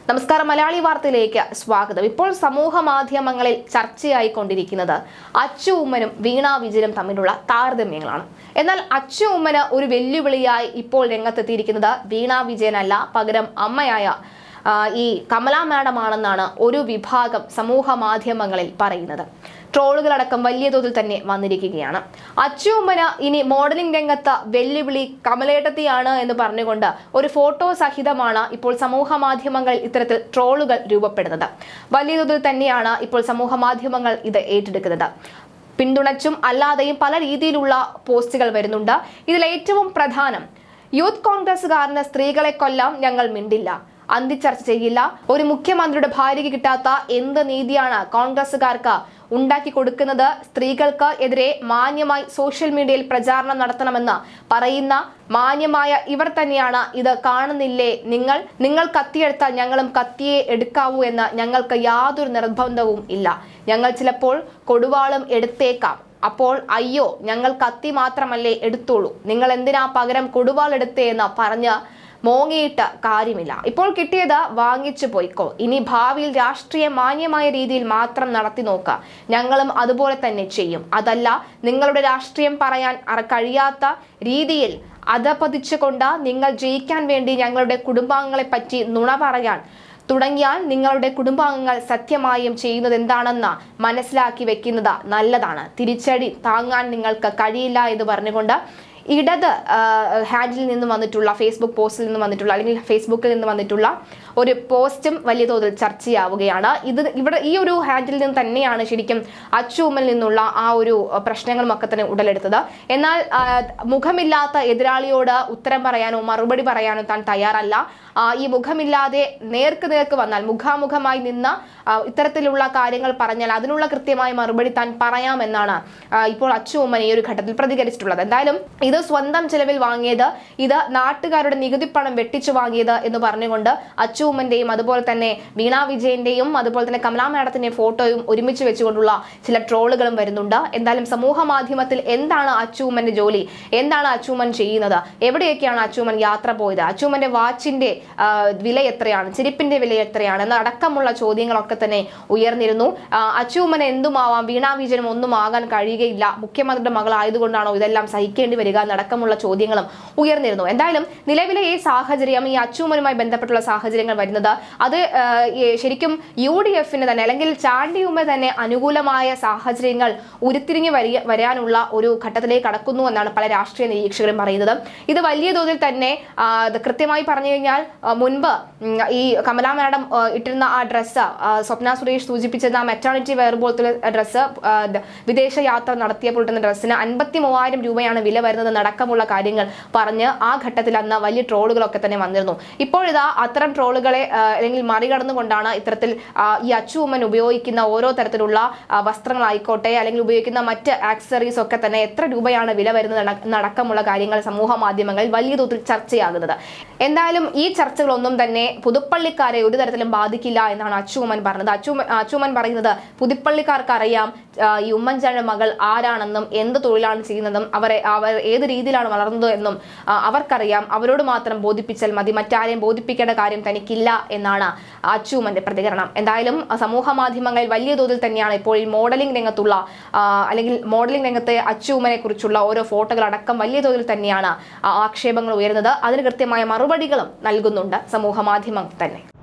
നമസ്കാരം മലയാളി വാർത്തയിലേക്ക് സ്വാഗതം ഇപ്പോൾ സമൂഹ മാധ്യമങ്ങളിൽ ചർച്ചയായിക്കൊണ്ടിരിക്കുന്നത് അച്ചു ഉമ്മനും വീണ വിജയനും തമ്മിലുള്ള താരതമ്യങ്ങളാണ് എന്നാൽ അച്ചു ഉമ്മന് ഒരു വെല്ലുവിളിയായി ഇപ്പോൾ രംഗത്തെത്തിയിരിക്കുന്നത് വീണ വിജയനല്ല പകരം അമ്മയായ ആ, ഈ കമലാ മാഡമാണെന്നാണ് ഒരു വിഭാഗം സമൂഹ മാധ്യമങ്ങളിൽ പറയുന്നത് ട്രോളുകളടക്കം വലിയ തോതിൽ തന്നെ വന്നിരിക്കുകയാണ് അച്ചു ഉമ്മന് ഇനി മോഡലിംഗ് രംഗത്ത് വെല്ലുവിളി കമലേട്ടത്തിയാണ് എന്ന് പറഞ്ഞുകൊണ്ട് ഒരു ഫോട്ടോ സഹിതമാണ് ഇപ്പോൾ സമൂഹ മാധ്യമങ്ങളിൽ ഇത്തരത്തിൽ ട്രോളുകൾ രൂപപ്പെടുന്നത് വലിയ തോതിൽ തന്നെയാണ് ഇപ്പോൾ സമൂഹ മാധ്യമങ്ങൾ ഇത് ഏറ്റെടുക്കുന്നത് പിന്തുണച്ചും അല്ലാതെയും പല രീതിയിലുള്ള പോസ്റ്റുകൾ വരുന്നുണ്ട് ഇതിൽ ഏറ്റവും പ്രധാനം യൂത്ത് കോൺഗ്രസുകാരന് സ്ത്രീകളെ കൊല്ലാം ഞങ്ങൾ മിണ്ടില്ല അന്തിച്ചർച്ച ചെയ്യില്ല ഒരു മുഖ്യമന്ത്രിയുടെ ഭാര്യയ്ക്ക് കിട്ടാത്ത എന്ത് നീതിയാണ് കോൺഗ്രസുകാർക്ക് ഉണ്ടാക്കി കൊടുക്കുന്നത് സ്ത്രീകൾക്ക് എതിരെ മാന്യമായി സോഷ്യൽ മീഡിയയിൽ പ്രചാരണം നടത്തണമെന്ന് പറയുന്ന മാന്യമായ ഇവർ തന്നെയാണ് ഇത് കാണുന്നില്ലേ നിങ്ങൾ നിങ്ങൾ കത്തിയെടുത്താൽ ഞങ്ങളും കത്തിയെ എടുക്കാവൂ എന്ന് ഞങ്ങൾക്ക് യാതൊരു നിർബന്ധവും ഇല്ല ഞങ്ങൾ ചിലപ്പോൾ കൊടുവാളും എടുത്തേക്കാം അപ്പോൾ അയ്യോ ഞങ്ങൾ കത്തി മാത്രമല്ലേ എടുത്തോളൂ നിങ്ങൾ എന്തിനാ പകരം കൊടുവാൾ എടുത്തേ എന്ന് പറഞ്ഞ് മോങ്ങിയിട്ട് കാര്യമില്ല ഇപ്പോൾ കിട്ടിയത് വാങ്ങിച്ചു പോയിക്കോ ഇനി ഭാവിയിൽ രാഷ്ട്രീയ മാന്യമായ രീതിയിൽ മാത്രം നടത്തി നോക്കുക ഞങ്ങളും അതുപോലെ തന്നെ ചെയ്യും അതല്ല നിങ്ങളുടെ രാഷ്ട്രീയം പറയാൻ അറ- കഴിയാത്ത രീതിയിൽ അധപതിച്ചുകൊണ്ട് നിങ്ങൾ ജയിക്കാൻ വേണ്ടി ഞങ്ങളുടെ കുടുംബാംഗങ്ങളെ പറ്റി നുണ പറയാൻ തുടങ്ങിയാൽ നിങ്ങളുടെ കുടുംബാംഗങ്ങൾ സത്യമായും ചെയ്യുന്നത് എന്താണെന്ന് മനസ്സിലാക്കി വെക്കുന്നത് നല്ലതാണ് തിരിച്ചടി താങ്ങാൻ നിങ്ങൾക്ക് കഴിയില്ല എന്ന് പറഞ്ഞുകൊണ്ട് ഇടത് ആ, ഹാൻഡിൽ നിന്ന് വന്നിട്ടുള്ള ഫേസ്ബുക്ക് പോസ്റ്റിൽ നിന്ന് വന്നിട്ടുള്ള അല്ലെങ്കിൽ ഫേസ്ബുക്കിൽ നിന്ന് വന്നിട്ടുള്ള ഒരു പോസ്റ്റും വലിയ തോതിൽ ചർച്ചയാവുകയാണ് ഇത് ഇവിടെ ഈ ഒരു ഹാൻഡിൽ നിന്ന് തന്നെയാണ് ശരിക്കും അച്ചൂമിൽ നിന്നുള്ള ആ ഒരു അഹ്, പ്രശ്നങ്ങളും ഒക്കെ തന്നെ ഉടലെടുത്തത് എന്നാൽ ആ, മുഖമില്ലാത്ത എതിരാളിയോട് ഉത്തരം പറയാനോ മറുപടി പറയാനോ താൻ തയ്യാറല്ല ആ, ഈ മുഖമില്ലാതെ നേർക്ക് നേർക്ക് വന്നാൽ മുഖാമുഖമായി നിന്ന് ആ, ഇത്തരത്തിലുള്ള കാര്യങ്ങൾ പറഞ്ഞാൽ അതിനുള്ള കൃത്യമായ മറുപടി താൻ പറയാമെന്നാണ് ആ, ഇപ്പോൾ അച്ചു ഉമ്മൻ ഈ ഒരു ഘട്ടത്തിൽ പ്രതികരിച്ചിട്ടുള്ളത് എന്തായാലും ഇത് സ്വന്തം ചെലവിൽ വാങ്ങിയത് ഇത് നാട്ടുകാരുടെ നികുതി പണം വെട്ടിച്ചു വാങ്ങിയത് എന്ന് പറഞ്ഞുകൊണ്ട് അച്ചു ഉമ്മന്റെയും അതുപോലെ തന്നെ വീണ വിജയന്റെയും അതുപോലെ തന്നെ കമലാ മാഡത്തിന്റെയും ഫോട്ടോയും ഒരുമിച്ച് വെച്ചുകൊണ്ടുള്ള ചില ട്രോളുകളും വരുന്നുണ്ട് എന്തായാലും സമൂഹ മാധ്യമത്തിൽ എന്താണ് അച്ചു ഉമ്മന്റെ ജോലി എന്താണ് അച്ചൂമ്മൻ ചെയ്യുന്നത് എവിടെയൊക്കെയാണ് അച്ചൂമ്മൻ യാത്ര പോയത് അച്ചൂമ്മന്റെ വാച്ചിന്റെ ആ, വില എത്രയാണ് ചെരുപ്പിന്റെ വില എത്രയാണ് എന്നടക്കമുള്ള ചോദ്യങ്ങളൊക്കെ തന്നെ ഉയർന്നിരുന്നു ആ, അച്ചൂമ്മൻ എന്തുമാവാം വീണ വിജയനും ഒന്നും ആകാൻ കഴിയുകയില്ല മുഖ്യമന്ത്രിയുടെ മകളായതുകൊണ്ടാണോ ഇതെല്ലാം സഹിക്കേണ്ടി വരിക എന്നടക്കമുള്ള ചോദ്യങ്ങളും ഉയർന്നിരുന്നു എന്തായാലും നിലവിലെ ഈ സാഹചര്യം ഈ അച്ചൂമ്മനുമായി ബന്ധപ്പെട്ടുള്ള സാഹചര്യങ്ങൾ വരുന്നത് അത് ആ, ഈ ശരിക്കും യു ഡി എഫിന് തന്നെ അല്ലെങ്കിൽ ചാണ്ടിയുമ്മ തന്നെ അനുകൂലമായ സാഹചര്യങ്ങൾ ഉരുത്തിരിഞ്ഞു വരിക വരാനുള്ള ഒരു ഘട്ടത്തിലേക്ക് കടക്കുന്നു എന്നാണ് പല രാഷ്ട്രീയ നിരീക്ഷകരും പറയുന്നത് ഇത് വലിയ തോതിൽ തന്നെ ആ, ഇത് കൃത്യമായി പറഞ്ഞു കഴിഞ്ഞാൽ ആ, മുൻപ് ഉം, ഈ കമലാ മാഡം ആ, ഇട്ടിരുന്ന ആ ഡ്രസ്സ് സ്വപ്ന സുരേഷ് സൂചിപ്പിച്ചിരുന്ന ആ മെറ്റേണിറ്റി വെയർ പോലത്തെ ഡ്രസ്സ് വിദേശ യാത്ര നടത്തിയപ്പോൾ ഇട്ടുന്ന ഡ്രസ്സിന് അൻപത്തി മൂവായിരം രൂപയാണ് വില വരുന്നത് നടക്കമുള്ള കാര്യങ്ങൾ പറഞ്ഞ് ആ ഘട്ടത്തിൽ അന്ന് വലിയ ട്രോളുകളൊക്കെ തന്നെ വന്നിരുന്നു ഇപ്പോഴിതാ അത്തരം ട്രോളുകളെ ആ, അല്ലെങ്കിൽ മറികടന്നുകൊണ്ടാണ് ഇത്തരത്തിൽ ആ, ഈ അച്ചു ഉമ്മൻ ഉപയോഗിക്കുന്ന ഓരോ തരത്തിലുള്ള ആ, വസ്ത്രങ്ങളായിക്കോട്ടെ അല്ലെങ്കിൽ ഉപയോഗിക്കുന്ന മറ്റ് ആക്സസറീസ് ഒക്കെ തന്നെ എത്ര രൂപയാണ് വില വരുന്നത് നട- നടക്കമുള്ള കാര്യങ്ങൾ സമൂഹ മാധ്യമങ്ങളിൽ വലിയ തോതിൽ ചർച്ചയാകുന്നത് എന്തായാലും ഈ ചർച്ചകളൊന്നും തന്നെ പുതുപ്പള്ളിക്കാരെ ഒരു തരത്തിലും ബാധിക്കില്ല എന്നാണ് അച്ചുമ്മൻ പറഞ്ഞത് അച്ചു അച്ചുമ്മൻ പറയുന്നത് പുതുപ്പള്ളിക്കാർക്ക് അറിയാം ആ, ഈ ഉമ്മൻചാണ്ടിയുടെ മകൾ ആരാണെന്നും എന്ത് തൊഴിലാണ് ചെയ്യുന്നതും അവരെ അവർ ഏത് രീതിയിലാണ് വളർന്നത് എന്നും ആ, അവർക്കറിയാം അവരോട് മാത്രം ബോധിപ്പിച്ചാൽ മതി മറ്റാരെയും ബോധിപ്പിക്കേണ്ട കാര്യം തനിക്കില്ല എന്നാണ് അച്ചുമ്മന്റെ പ്രതികരണം എന്തായാലും ആ, സമൂഹ മാധ്യമങ്ങളിൽ വലിയ തോതിൽ തന്നെയാണ് ഇപ്പോൾ ഈ മോഡലിംഗ് രംഗത്തുള്ള ആ, അല്ലെങ്കിൽ മോഡലിംഗ് രംഗത്തെ അച്ചുമ്മനെ കുറിച്ചുള്ള ഓരോ ഫോട്ടോകൾ അടക്കം വലിയ തോതിൽ തന്നെയാണ് ആ, ആക്ഷേപങ്ങൾ ഉയരുന്നത് അതിന് കൃത്യമായ മറുപടികളും നൽകുന്നുണ്ട് സമൂഹ മാധ്യമം തന്നെ